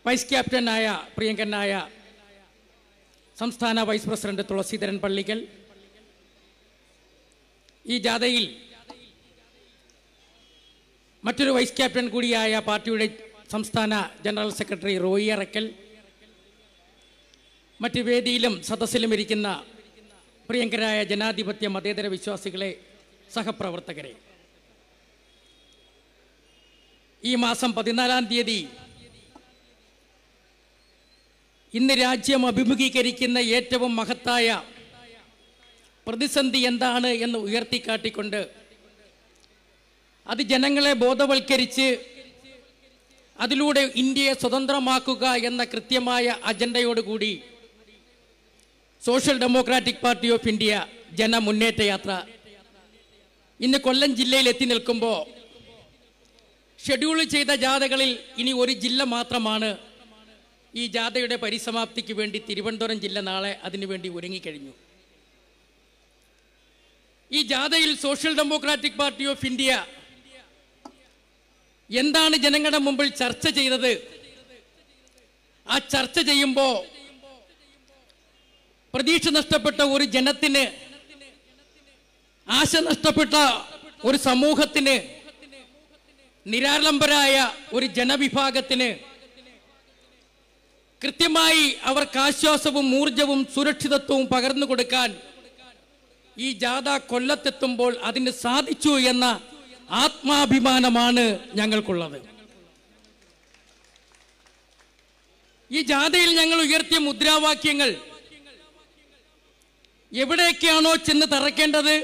vice ക്യാപ്റ്റനായ പ്രിയങ്കനായ സംസ്ഥാന vice president Thulaseedharan Pallikkal ഈ ജാഥയിൽ മറ്റൊരു വൈസ് ക്യാപ്റ്റൻ കൂടിയായ പാർട്ടിയുടെ സംസ്ഥാന ജനറൽ സെക്രട്ടറി റോയി അറക്കൽ മറ്റ് വേദിയിലും സദസ്സിലും ഇരിക്കുന്ന പ്രിയങ്കരായ ജനാധിപത്യ മതേതര വിശ്വാസികളെ സഹപ്രവർത്തകരെ ഈ മാസം പതിനാലാം തീയതി ഇന്ന് രാജ്യം അഭിമുഖീകരിക്കുന്ന ഏറ്റവും മഹത്തായ പ്രതിസന്ധി എന്താണ് എന്ന് ഉയർത്തിക്കാട്ടിക്കൊണ്ട് അത് ജനങ്ങളെ ബോധവൽക്കരിച്ച് അതിലൂടെ ഇന്ത്യയെ സ്വതന്ത്രമാക്കുക എന്ന കൃത്യമായ അജണ്ടയോടുകൂടി Social Democratic Party of India ജനമുന്നേറ്റ യാത്ര ഇന്ന് കൊല്ലം ജില്ലയിൽ എത്തി നിൽക്കുമ്പോൾ ഷെഡ്യൂൾ ചെയ്ത ജാഥകളിൽ ഇനി ഒരു ജില്ല മാത്രമാണ് ഈ ജാഥയുടെ പരിസമാപ്തിക്ക് വേണ്ടി തിരുവനന്തപുരം ജില്ല നാളെ അതിനുവേണ്ടി ഒരുങ്ങിക്കഴിഞ്ഞു ഈ ജാഥയിൽ Social Democratic Party of India എന്താണ് ജനങ്ങളുടെ മുമ്പിൽ ചർച്ച ചെയ്തത് ആ ചർച്ച ചെയ്യുമ്പോൾ പ്രതീക്ഷ നഷ്ടപ്പെട്ട ഒരു ജനത്തിന് ആശ നഷ്ടപ്പെട്ട ഒരു സമൂഹത്തിന് നിരാലംബരായ ഒരു ജനവിഭാഗത്തിന് കൃത്യമായി അവർക്ക് ആശ്വാസവും ഊർജവും സുരക്ഷിതത്വവും പകർന്നു കൊടുക്കാൻ ഈ ജാഥ കൊല്ലത്തെത്തുമ്പോൾ അതിന് സാധിച്ചു എന്ന ആത്മാഭിമാനമാണ് ഞങ്ങൾക്കുള്ളത് ഈ ജാഥയിൽ ഞങ്ങൾ ഉയർത്തിയ മുദ്രാവാക്യങ്ങൾ എവിടേക്കാണോ ചെന്ന് തറക്കേണ്ടത്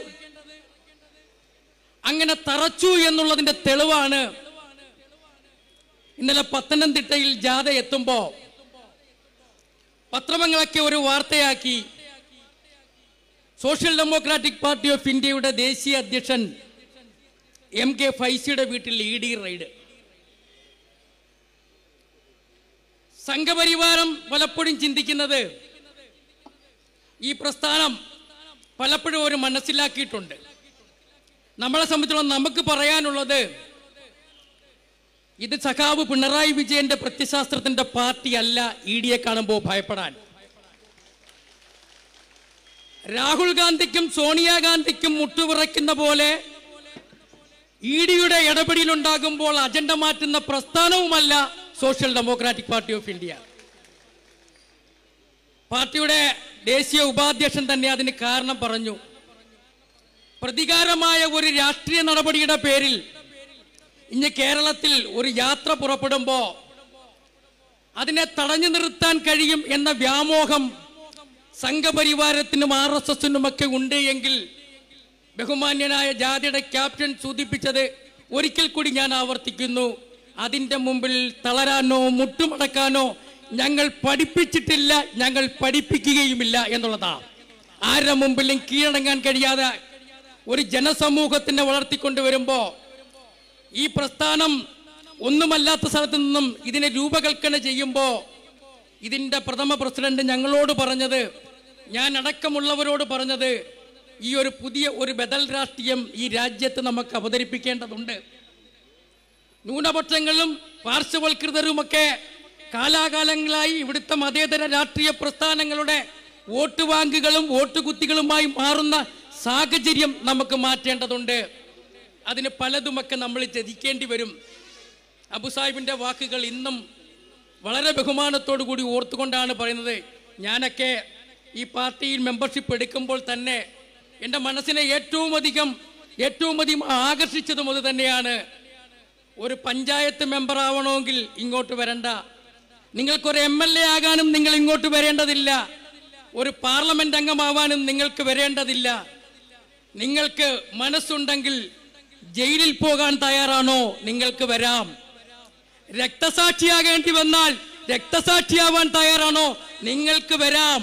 അങ്ങനെ തറച്ചു എന്നുള്ളതിന്റെ തെളിവാണ് ഇന്നലെ പത്തനംതിട്ടയിൽ ജാഥ എത്തുമ്പോ പത്രങ്ങളൊക്കെ ഒരു വാർത്തയാക്കി സോഷ്യൽ ഡെമോക്രാറ്റിക് പാർട്ടി ഓഫ് ഇന്ത്യയുടെ ദേശീയ അധ്യക്ഷൻ എം കെ ഫൈസിയുടെ വീട്ടിൽ ഇ ഡി റെയ്ഡ് സംഘപരിവാരം പലപ്പോഴും ചിന്തിക്കുന്നത് ഈ പ്രസ്ഥാനം പലപ്പോഴും ഒരു മനസ്സിലാക്കിയിട്ടുണ്ട് നമ്മളെ സംബന്ധിച്ചിടത്തോളം നമുക്ക് പറയാനുള്ളത് ഇത് സഖാവ് പിണറായി വിജയന്റെ പ്രത്യശാസ്ത്രത്തിന്റെ പാർട്ടി അല്ല ഇ ഡിയെ കാണുമ്പോൾ ഭയപ്പെടാൻ രാഹുൽ ഗാന്ധിക്കും സോണിയാഗാന്ധിക്കും മുട്ടുവിറയ്ക്കുന്ന പോലെ ഇ ഡിയുടെ ഇടപെടലുണ്ടാകുമ്പോൾ അജണ്ട മാറ്റുന്ന പ്രസ്ഥാനവുമല്ല Social Democratic Party of India പാർട്ടിയുടെ ദേശീയ ഉപാധ്യക്ഷൻ തന്നെ അതിന് കാരണം പറഞ്ഞു പ്രതികാരമായ ഒരു രാഷ്ട്രീയ നടപടിയുടെ പേരിൽ ഇന്ന് കേരളത്തിൽ ഒരു യാത്ര പുറപ്പെടുമ്പോൾ അതിനെ തടഞ്ഞു നിർത്താൻ കഴിയും എന്ന വ്യാമോഹം സംഘപരിവാരത്തിനും ആർ എസ് എസിനുമൊക്കെ ഉണ്ട് എങ്കിൽ ബഹുമാന്യനായ ജാതിയുടെ ക്യാപ്റ്റൻ സൂചിപ്പിച്ചത് ഒരിക്കൽ കൂടി ഞാൻ ആവർത്തിക്കുന്നു അതിൻ്റെ മുമ്പിൽ തളരാനോ മുട്ടുമടക്കാനോ ഞങ്ങൾ പഠിപ്പിച്ചിട്ടില്ല ഞങ്ങൾ പഠിപ്പിക്കുകയുമില്ല എന്നുള്ളതാണ് ആരുടെ മുമ്പിലും കീഴടങ്ങാൻ കഴിയാതെ ഒരു ജനസമൂഹത്തിനെ വളർത്തിക്കൊണ്ടുവരുമ്പോൾ ഈ പ്രസ്ഥാനം ഒന്നുമല്ലാത്ത സ്ഥലത്ത് നിന്നും ഇതിനെ രൂപകൽപ്പന ചെയ്യുമ്പോൾ ഇതിൻ്റെ പ്രഥമ പ്രസിഡന്റ് ഞങ്ങളോട് പറഞ്ഞത് ഞാൻ അടക്കമുള്ളവരോട് പറഞ്ഞത് ഈ ഒരു പുതിയ ഒരു ബദൽ രാഷ്ട്രീയം ഈ രാജ്യത്ത് നമുക്ക് അവതരിപ്പിക്കേണ്ടതുണ്ട് ന്യൂനപക്ഷങ്ങളും പാർശ്വവൽകൃതരുമൊക്കെ കാലാകാലങ്ങളായി ഇവിടുത്തെ മതേതര രാഷ്ട്രീയ പ്രസ്ഥാനങ്ങളുടെ വോട്ട് ബാങ്കുകളും വോട്ട് കുത്തികളുമായി മാറുന്ന സാഹചര്യം നമുക്ക് മാറ്റേണ്ടതുണ്ട് അതിന് പലതുമൊക്കെ നമ്മൾ ത്യജിക്കേണ്ടി വരും അബുസാഹിബിൻ്റെ വാക്കുകൾ ഇന്നും വളരെ ബഹുമാനത്തോടു കൂടി ഓർത്തുകൊണ്ടാണ് പറയുന്നത് ഞാനൊക്കെ ഈ പാർട്ടിയിൽ മെമ്പർഷിപ്പ് എടുക്കുമ്പോൾ തന്നെ എൻ്റെ മനസ്സിനെ ഏറ്റവും അധികം ഏറ്റവും അധികം ആകർഷിച്ചതും അത് തന്നെയാണ് ഒരു പഞ്ചായത്ത് മെമ്പർ ആവണമെങ്കിൽ ഇങ്ങോട്ട് വരണ്ട നിങ്ങൾക്കൊരു എം എൽ എ ആകാനും നിങ്ങൾ ഇങ്ങോട്ട് വരേണ്ടതില്ല ഒരു പാർലമെന്റ് അംഗമാവാനും നിങ്ങൾക്ക് വരേണ്ടതില്ല നിങ്ങൾക്ക് മനസ്സുണ്ടെങ്കിൽ ജയിലിൽ പോകാൻ തയ്യാറാണോ നിങ്ങൾക്ക് വരാം രക്തസാക്ഷിയാകേണ്ടി വന്നാൽ രക്തസാക്ഷിയാവാൻ തയ്യാറാണോ നിങ്ങൾക്ക് വരാം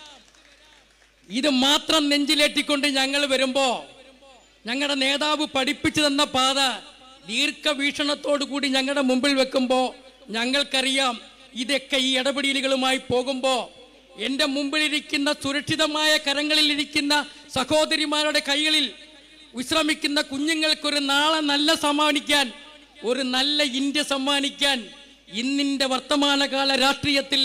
ഇത് മാത്രം നെഞ്ചിലേറ്റിക്കൊണ്ട് ഞങ്ങൾ വരുമ്പോ ഞങ്ങളുടെ നേതാവ് പഠിപ്പിച്ചു തന്ന പാത ദീർഘവീക്ഷണത്തോടു കൂടി ഞങ്ങളുടെ മുമ്പിൽ വെക്കുമ്പോൾ ഞങ്ങൾക്കറിയാം ഇതൊക്കെ ഈ ഇടപെടലുകളുമായി പോകുമ്പോൾ എൻ്റെ മുമ്പിലിരിക്കുന്ന സുരക്ഷിതമായ കരങ്ങളിലിരിക്കുന്ന സഹോദരിമാരുടെ കൈകളിൽ വിശ്രമിക്കുന്ന കുഞ്ഞുങ്ങൾക്കൊരു നാളെ നല്ല സമ്മാനിക്കാൻ ഒരു നല്ല ഇന്ത്യ സമ്മാനിക്കാൻ ഇന്നിന്റെ വർത്തമാനകാല രാഷ്ട്രീയത്തിൽ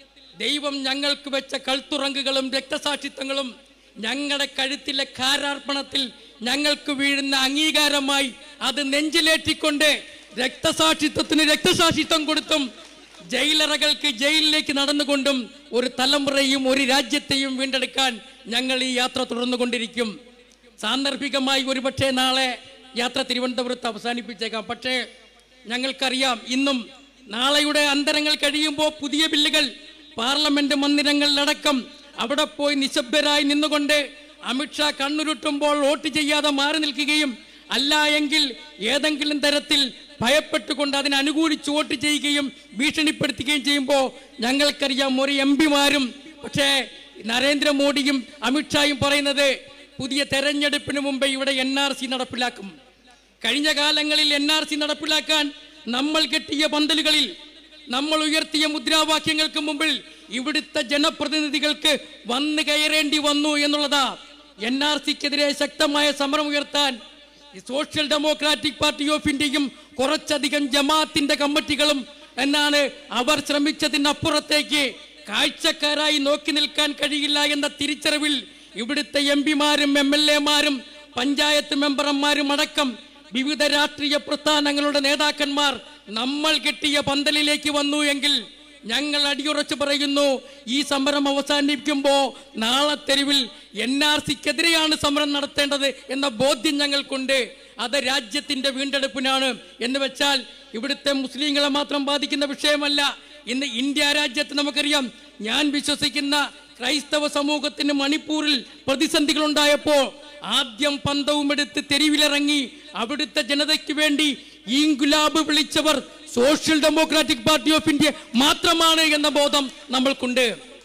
ദൈവം ഞങ്ങൾക്ക് വെച്ച കൾത്തുറങ്കുകളും രക്തസാക്ഷിത്വങ്ങളും ഞങ്ങളുടെ കഴുത്തിലെ കാരാർപ്പണത്തിൽ ഞങ്ങൾക്ക് വീഴുന്ന അംഗീകാരമായി അത് നെഞ്ചിലേറ്റിക്കൊണ്ട് രക്തസാക്ഷിത്വത്തിന് രക്തസാക്ഷിത്വം കൊടുത്തും ജയിലറകൾക്ക് ജയിലിലേക്ക് നടന്നുകൊണ്ടും ഒരു തലമുറയും ഒരു രാജ്യത്തെയും വീണ്ടെടുക്കാൻ ഞങ്ങൾ ഈ യാത്ര തുടർന്നുകൊണ്ടിരിക്കും സാന്ദർഭികമായി ഒരുപക്ഷെ നാളെ യാത്ര തിരുവനന്തപുരത്ത് അവസാനിപ്പിച്ചേക്കാം പക്ഷേ ഞങ്ങൾക്കറിയാം ഇന്നും നാളെയുടെ അന്തരങ്ങൾ കഴിയുമ്പോൾ പുതിയ ബില്ലുകൾ പാർലമെന്റ് മന്ദിരങ്ങളിലടക്കം അവിടെ പോയി നിശബ്ദരായി നിന്നുകൊണ്ട് അമിത്ഷാ കണ്ണുരുട്ടുമ്പോൾ വോട്ട് ചെയ്യാതെ മാറി നിൽക്കുകയും അല്ല എങ്കിൽ ഏതെങ്കിലും തരത്തിൽ ഭയപ്പെട്ടുകൊണ്ട് അതിനെ അനുകൂലിച്ച് വോട്ട് ചെയ്യുകയും ഭീഷണിപ്പെടുത്തുകയും ചെയ്യുമ്പോൾ ഞങ്ങൾക്കറിയാം ഒരു എം പിമാരും പക്ഷേ നരേന്ദ്രമോദിയും അമിത്ഷായും പറയുന്നത് പുതിയ തെരഞ്ഞെടുപ്പിന് മുമ്പ് ഇവിടെ എൻ ആർ സി നടപ്പിലാക്കും കഴിഞ്ഞ കാലങ്ങളിൽ എൻ ആർ സി നടപ്പിലാക്കാൻ നമ്മൾ കെട്ടിയ പന്തലുകളിൽ നമ്മൾ ഉയർത്തിയ മുദ്രാവാക്യങ്ങൾക്ക് മുമ്പിൽ ഇവിടുത്തെ ജനപ്രതിനിധികൾക്ക് വന്നു കയറേണ്ടി വന്നു എന്നുള്ളതാ എൻ ആർ സിക്കെതിരെ ശക്തമായ സമരം ഉയർത്താൻ ഈ സോഷ്യൽ ഡെമോക്രാറ്റിക് പാർട്ടി ഓഫ് ഇന്ത്യയും കുറച്ചധികം ജമാഅത്തിന്റെ കമ്മിറ്റികളും എന്നാണ് അവർ ശ്രമിച്ചതിനപ്പുറത്തേക്ക് കാഴ്ചക്കാരായി നോക്കി നിൽക്കാൻ കഴിയില്ല എന്ന തിരിച്ചറിവിൽ ഇവിടുത്തെ എം പിമാരും എം എൽ എമാരും പഞ്ചായത്ത് മെമ്പർമാരും അടക്കം വിവിധ രാഷ്ട്രീയ പ്രസ്ഥാനങ്ങളുടെ നേതാക്കന്മാർ നമ്മൾ കെട്ടിയ പന്തലിലേക്ക് വന്നു എങ്കിൽ ഞങ്ങൾ അടിയുറച്ചു പറയുന്നു ഈ സമരം അവസാനിപ്പിക്കുമ്പോ നാളെ തെരുവിൽ എൻ ആർ സിക്കെതിരെയാണ് സമരം നടത്തേണ്ടത് എന്ന ബോധ്യം ഞങ്ങൾക്കുണ്ട് അത് രാജ്യത്തിന്റെ വീണ്ടെടുപ്പിനാണ് എന്ന് വെച്ചാൽ ഇവിടുത്തെ മുസ്ലിങ്ങളെ മാത്രം ബാധിക്കുന്ന വിഷയമല്ല ഇന്ന് ഇന്ത്യ രാജ്യത്ത് നമുക്കറിയാം ഞാൻ വിശ്വസിക്കുന്ന ക്രൈസ്തവ സമൂഹത്തിന് മണിപ്പൂരിൽ പ്രതിസന്ധികൾ ഉണ്ടായപ്പോൾ ആദ്യം പന്തവും എടുത്ത് തെരുവിലിറങ്ങി അവിടുത്തെ ജനതയ്ക്ക് വേണ്ടി ഈങ്കുലാബ് വിളിച്ചവർ Social Democratic Party of India മാത്രമാണ് എന്ന ബോധം നമ്മൾക്കുണ്ട്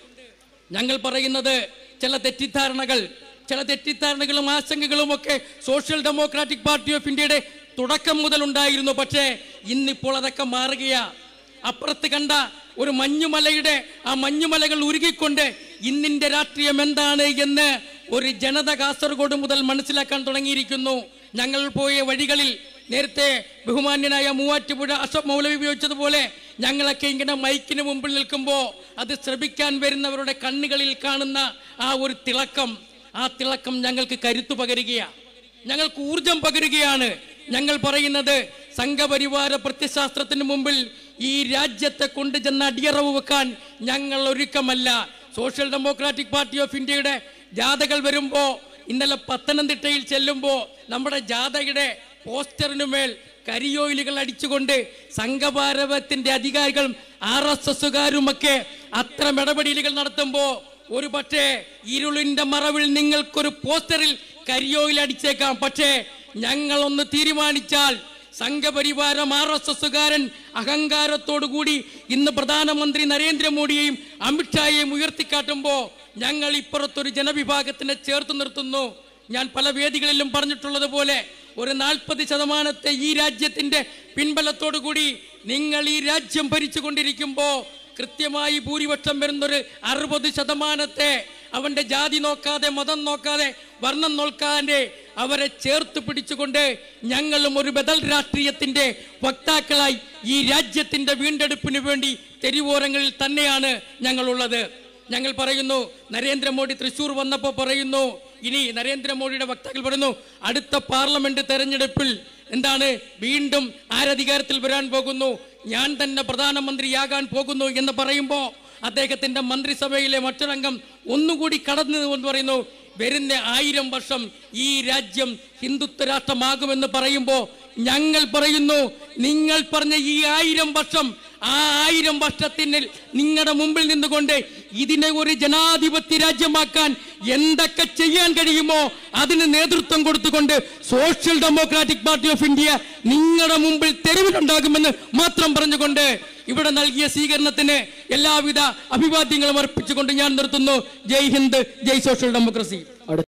ഞങ്ങൾ പറയുന്നത് ചില തെറ്റിദ്ധാരണകൾ ചില തെറ്റിദ്ധാരണകളും ആശങ്കകളും ഒക്കെ സോഷ്യൽ ഡെമോക്രാറ്റിക് പാർട്ടി ഓഫ് ഇന്ത്യയുടെ തുടക്കം മുതൽ ഉണ്ടായിരുന്നു പക്ഷേ ഇന്നിപ്പോൾ അതൊക്കെ മാറുകയാ അപ്പുറത്ത് കണ്ട ഒരു മഞ്ഞുമലയുടെ ആ മഞ്ഞുമലകൾ ഉരുകിക്കൊണ്ട് ഇന്നിന്റെ രാഷ്ട്രീയം എന്താണ് എന്ന് ഒരു ജനത കാസർഗോഡ് മുതൽ മനസ്സിലാക്കാൻ തുടങ്ങിയിരിക്കുന്നു ഞങ്ങൾ പോയ വഴികളിൽ നേരത്തെ ബഹുമാന്യനായ മൂവാറ്റുപുഴ അശോക് മൗലവി ഉപയോഗിച്ചതുപോലെ ഞങ്ങളൊക്കെ ഇങ്ങനെ മൈക്കിന് മുമ്പിൽ നിൽക്കുമ്പോൾ അത് ശ്രമിക്കാൻ വരുന്നവരുടെ കണ്ണുകളിൽ കാണുന്ന ആ ഒരു തിളക്കം ആ തിളക്കം ഞങ്ങൾക്ക് കരുത്തു പകരുകയാണ് ഞങ്ങൾക്ക് ഊർജം പകരുകയാണ് ഞങ്ങൾ പറയുന്നത് സംഘപരിവാര പ്രത്യശാസ്ത്രത്തിന് മുമ്പിൽ ഈ രാജ്യത്തെ കൊണ്ട് ചെന്ന് അടിയറവ് വെക്കാൻ ഞങ്ങൾ ഒരുക്കമല്ല സോഷ്യൽ ഡെമോക്രാറ്റിക് പാർട്ടി ഓഫ് ഇന്ത്യയുടെ ജാഥകൾ വരുമ്പോ ഇന്നലെ പത്തനംതിട്ടയിൽ ചെല്ലുമ്പോ നമ്മുടെ ജാഥയുടെ പോസ്റ്ററിന് മേൽ കരിയോയിലുകൾ അടിച്ചുകൊണ്ട് സംഘഭാരതത്തിന്റെ അധികാരികളും ആർ എസ് എസുകാരുമൊക്കെ അത്തരം ഇടപെടലുകൾ നടത്തുമ്പോ ഒരു പക്ഷേ ഇരുളിന്റെ മറവിൽ നിങ്ങൾക്കൊരു പോസ്റ്ററിൽ കരിയോയിൽ അടിച്ചേക്കാം പക്ഷേ ഞങ്ങളൊന്ന് തീരുമാനിച്ചാൽ സംഘപരിവാരം ആർ എസ് എസുകാരൻ അഹങ്കാരത്തോടുകൂടി ഇന്ന് പ്രധാനമന്ത്രി നരേന്ദ്രമോദിയെയും അമിത്ഷായെയും ഉയർത്തിക്കാട്ടുമ്പോൾ ഞങ്ങൾ ഇപ്പുറത്തൊരു ജനവിഭാഗത്തിനെ ചേർത്ത് നിർത്തുന്നു ഞാൻ പല വേദികളിലും പറഞ്ഞിട്ടുള്ളത് പോലെ ഒരു നാൽപ്പത് ശതമാനത്തെ ഈ രാജ്യത്തിന്റെ പിൻബലത്തോടു കൂടി നിങ്ങൾ ഈ രാജ്യം ഭരിച്ചുകൊണ്ടിരിക്കുമ്പോൾ കൃത്യമായി ഭൂരിപക്ഷം വരുന്നൊരു അറുപത് ശതമാനത്തെ അവന്റെ ജാതി നോക്കാതെ മതം നോക്കാതെ വർണ്ണം നോക്കാതെ അവരെ ചേർത്ത് പിടിച്ചുകൊണ്ട് ഞങ്ങളും ഒരു ബദൽ രാഷ്ട്രീയത്തിന്റെ വക്താക്കളായി ഈ രാജ്യത്തിന്റെ വീണ്ടെടുപ്പിന് വേണ്ടി തെരുവോരങ്ങളിൽ തന്നെയാണ് ഞങ്ങളുള്ളത് ഞങ്ങൾ പറയുന്നു നരേന്ദ്രമോദി തൃശൂർ വന്നപ്പോൾ പറയുന്നു ഇനി നരേന്ദ്രമോദിയുടെ വക്താക്കൾ പറയുന്നു അടുത്ത പാർലമെന്റ് തെരഞ്ഞെടുപ്പിൽ എന്താണ് വീണ്ടും ആരധികാരത്തിൽ വരാൻ പോകുന്നു ഞാൻ തന്നെ പ്രധാനമന്ത്രിയാകാൻ പോകുന്നു എന്ന് പറയുമ്പോൾ അദ്ദേഹത്തിന്റെ മന്ത്രിസഭയിലെ മറ്റൊരംഗം ഒന്നുകൂടി കടന്നു എന്ന് പറയുന്നു വരുന്ന ആയിരം വർഷം ഈ രാജ്യം ഹിന്ദുത്വ രാഷ്ട്രമാകുമെന്ന് പറയുമ്പോൾ ഞങ്ങൾ പറയുന്നു നിങ്ങൾ പറഞ്ഞ ഈ ആയിരം വർഷം ആ ആയിരം വർഷത്തിന് നിങ്ങളുടെ മുമ്പിൽ നിന്നുകൊണ്ട് ഇതിനെ ഒരു ജനാധിപത്യ രാജ്യമാക്കാൻ എന്തൊക്കെ ചെയ്യാൻ കഴിയുമോ അതിന് നേതൃത്വം കൊടുത്തുകൊണ്ട് Social Democratic Party of India നിങ്ങളുടെ മുമ്പിൽ തെരുവിലുണ്ടാകുമെന്ന് മാത്രം പറഞ്ഞുകൊണ്ട് ഇവിടെ നൽകിയ സ്വീകരണത്തിന് എല്ലാവിധ അഭിവാദ്യങ്ങളും അർപ്പിച്ചുകൊണ്ട് ഞാൻ നിർത്തുന്നു ജയ് ഹിന്ദ് ജയ് സോഷ്യൽ ഡെമോക്രസി